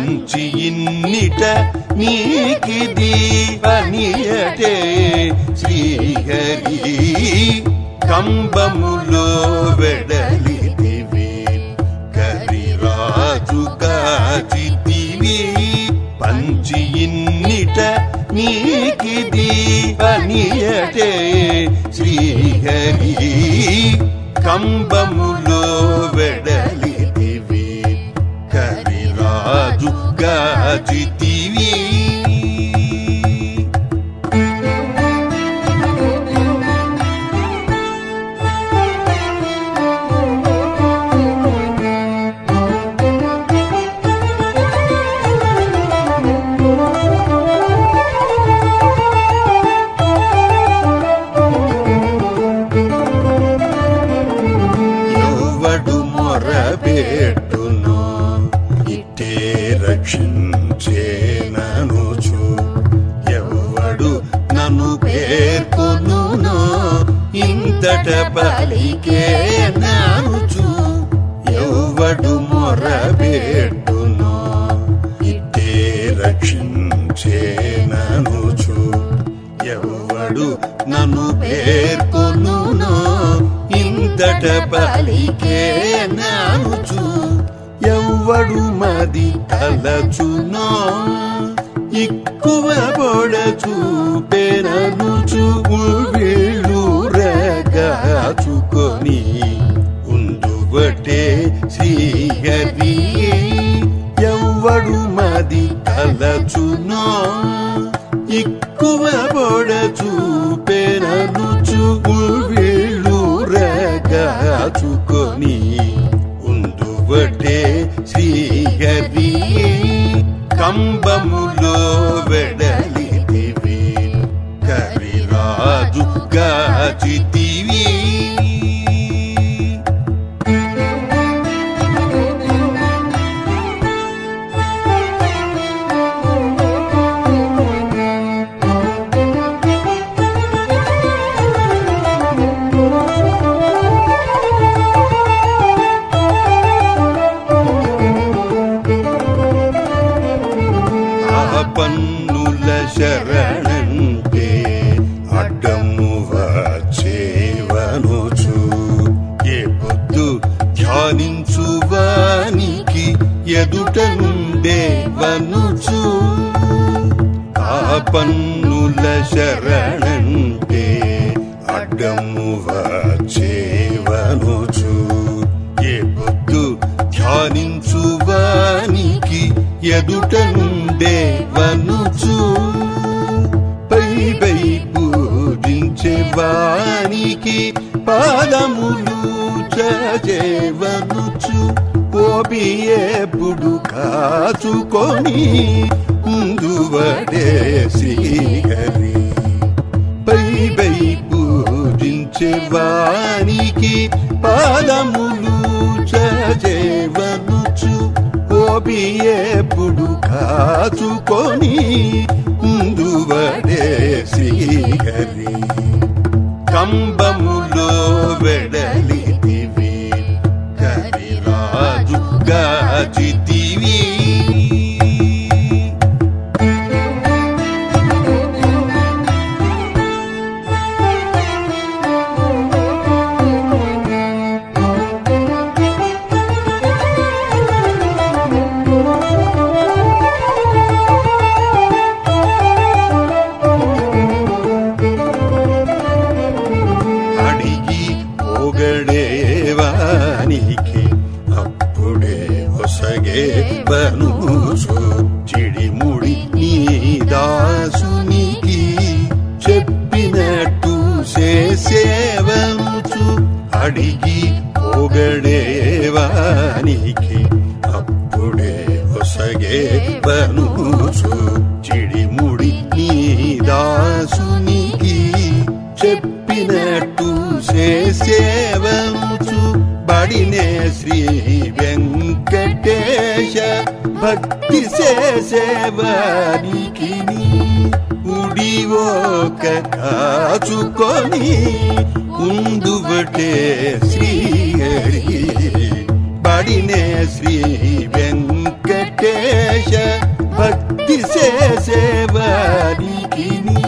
పంచి ఇన్నిట నీకిది అనియటే శ్రీహరి కంబములో వెడలితివి కరిరాజు కాచితివి పంచి ఇన్నిట నీకిది అనియటే శ్రీహరి కంబములో వెడలితివి కరిరాజు గాచితివి ఎవడు మొరబెట్టును ఇట్టే రక్షించేననుచు ఎవడు నన్ను పేర్కొనునో ఇంతట పలికే నానుచు ఎవడు మొరబెట్టును ఇట్టే రక్షించేననుచు ఎవడు నన్ను పేర్కొనునో ఇంతట పలికే నానుచు ఎవ్వడు మది తలచునో ఎక్కువ పొడచు పెరనుచు వీళ్ళు రగాచుకొని ఉందువటే శ్రీహరి ఎవ్వడు మది తలచునో ఎక్కువ పొడచు పెరనుచు వీళ్ళు రగాచుకొని ఉందువటే శ్రీహరి కంబములో వెడలితివి కరిరాజు గాచితివి ఆ పన్నుల శరణంటే అడ్డము వచ్చేవనుచు ఏ పొద్దు ధ్యానించువానికి ఎదుట నుండే వనుచు ఆ పన్నుల శరణంటే అడ్డము వచ్చేవనుచు ఏ పొద్దు ధ్యానించువానికి ఎదుట నుండే వనుచు పై పై పూజించే వానికి పాదములు చజేవనుచు ఓపి ఎప్పుడు కాచుకొని ముందువడే శ్రీహరి పై పై పూజించే వానికి పాదములు చజేవనుచు ఓపి ఎప్పుడు కాచుకొని ముందువడే శ్రీహరి కంబములో వెడలితివి కరిరాజు గాచితివి అడిగి పొగడేవానికి అప్పుడే ఒసగే బనుసు చిడిముడి నీ దాసునికి చెప్పినట్టు చేసేవనుచు అడిగి పొగడేవానికి అప్పుడే ఒసగే బనుసు చిడిముడి నీ దాసునికి చెప్పినట్టు చేసేవనుచు బడినే శ్రీ వెంకటేశ భక్తి చేసేవానికి ఉడివోక కాచుకొని ఉందువటే శ్రీహరి బడినే శ్రీ వెంకటేశ విశేష భక్తి చేసేవారికి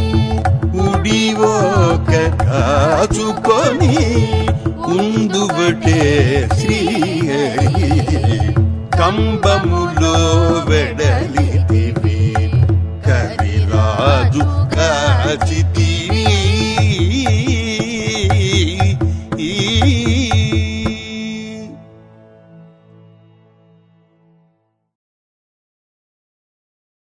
ఉడివోక కాచుకొని ఉందుబటే శ్రీహరి కంబములో వెడలితివి కరిరాజు కాచితి